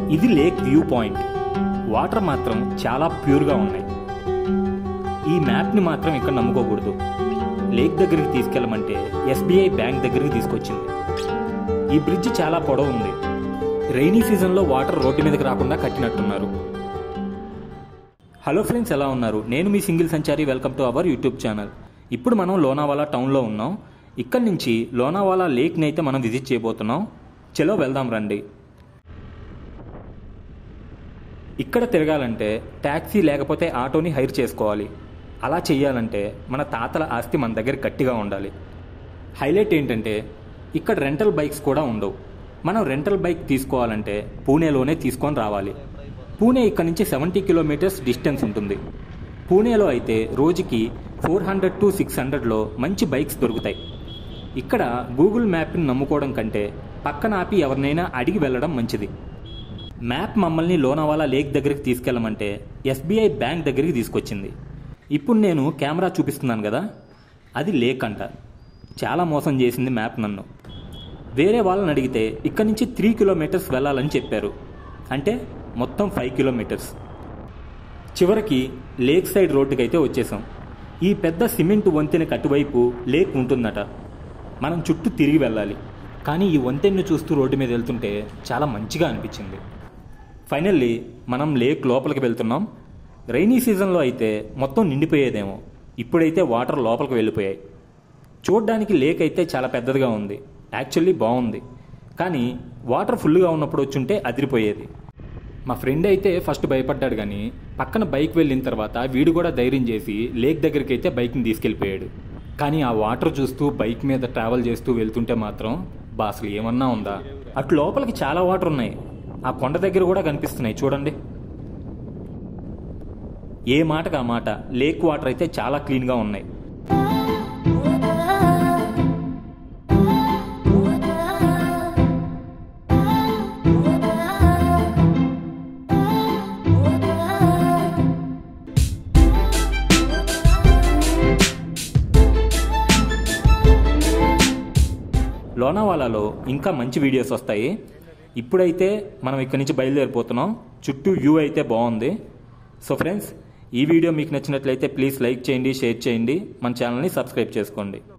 ఇది lake view point water మాత్రం చాలా ప్యూర్గా ఉన్నాయి ఈ మ్యాప్ని మాత్రం ఇక్కడ నమ్ముకోకూడదు లేక్ దగ్గరికి తీసుకెళ్ళమంటే ఎస్బీఐ బ్యాంక్ దగ్గరికి తీసుకొచ్చింది ఈ బ్రిడ్జ్ చాలా పొడవు ఉంది రైనీ సీజన్లో వాటర్ రోడ్డు మీదకి రాకుండా కట్టినట్టున్నారు హలో ఫ్రెండ్స్ ఎలా ఉన్నారు నేను మీ single Sanchari welcome to our YouTube channel ఇప్పుడు మనం లోనావాలా టౌన్లో ఉన్నాం ఇక్కడి నుంచి లోనావాలా లేక్ని అయితే మనం విజిట్ చేయబోతున్నాం చలో వెళ్దాం రండి ఇక్కడ తిరగాలంటే ట్యాక్సీ లేకపోతే ఆటోని హైర్ చేసుకోవాలి అలా చేయాలంటే మన తాతల ఆస్తి మన దగ్గర గట్టిగా ఉండాలి హైలైట్ ఏంటంటే ఇక్కడ రెంటల్ బైక్స్ కూడా ఉండవు మనం రెంటల్ బైక్ తీసుకోవాలంటే పూణేలోనే తీసుకొని రావాలి పూణే ఇక్కడ నుంచి సెవెంటీ కిలోమీటర్స్ డిస్టెన్స్ ఉంటుంది పూణేలో అయితే రోజుకి ఫోర్ హండ్రెడ్ టు సిక్స్ హండ్రెడ్లో మంచి బైక్స్ దొరుకుతాయి ఇక్కడ గూగుల్ మ్యాప్ని నమ్ముకోవడం కంటే పక్కన ఆపి ఎవరినైనా అడిగి వెళ్ళడం మంచిది మ్యాప్ మమ్మల్ని లోనావాలా లేక్ దగ్గరికి తీసుకెళ్ళమంటే ఎస్బీఐ బ్యాంక్ దగ్గరికి తీసుకొచ్చింది ఇప్పుడు నేను కెమెరా చూపిస్తున్నాను కదా అది లేక్ అంట చాలా మోసం చేసింది మ్యాప్ నన్ను వేరే వాళ్ళని అడిగితే ఇక్కడి నుంచి త్రీ కిలోమీటర్స్ వెళ్ళాలని చెప్పారు అంటే మొత్తం ఫైవ్ కిలోమీటర్స్ చివరికి లేక్ సైడ్ రోడ్డుకి అయితే వచ్చేసాం ఈ పెద్ద సిమెంట్ వంతెన కటువైపు లేక్ ఉంటుందట మనం చుట్టూ తిరిగి వెళ్ళాలి కానీ ఈ వంతెన్ను చూస్తూ రోడ్డు మీద వెళ్తుంటే చాలా మంచిగా అనిపించింది ఫైనల్లీ మనం లేక్ లోపలికి వెళ్తున్నాం రైనీ సీజన్లో అయితే మొత్తం నిండిపోయేదేమో ఇప్పుడైతే వాటర్ లోపలికి వెళ్ళిపోయాయి చూడ్డానికి లేక్ అయితే చాలా పెద్దదిగా ఉంది యాక్చువల్లీ బాగుంది కానీ వాటర్ ఫుల్గా ఉన్నప్పుడు వచ్చుంటే అదిరిపోయేది మా ఫ్రెండ్ అయితే ఫస్ట్ భయపడ్డాడు కానీ పక్కన బైక్ వెళ్ళిన తర్వాత వీడు కూడా ధైర్యం చేసి లేక్ దగ్గరికి అయితే బైక్ని తీసుకెళ్ళిపోయాడు కానీ ఆ వాటర్ చూస్తూ బైక్ మీద ట్రావెల్ చేస్తూ వెళ్తుంటే మాత్రం బా అసలు ఏమన్నా ఉందా అటు లోపలికి చాలా వాటర్ ఉన్నాయి ఆ కొండ దగ్గర కూడా కనిపిస్తున్నాయి చూడండి ఏ మాటకు ఆ మాట లేక్ వాటర్ అయితే చాలా క్లీన్గా ఉన్నాయి లోనావాలాలో ఇంకా మంచి వీడియోస్ వస్తాయి ఇప్పుడైతే మనం ఇక్కడి నుంచి బయలుదేరిపోతున్నాం చుట్టూ వ్యూ అయితే బాగుంది సో ఫ్రెండ్స్ ఈ వీడియో మీకు నచ్చినట్లయితే ప్లీజ్ లైక్ చేయండి షేర్ చేయండి మన ఛానల్ని సబ్స్క్రైబ్ చేసుకోండి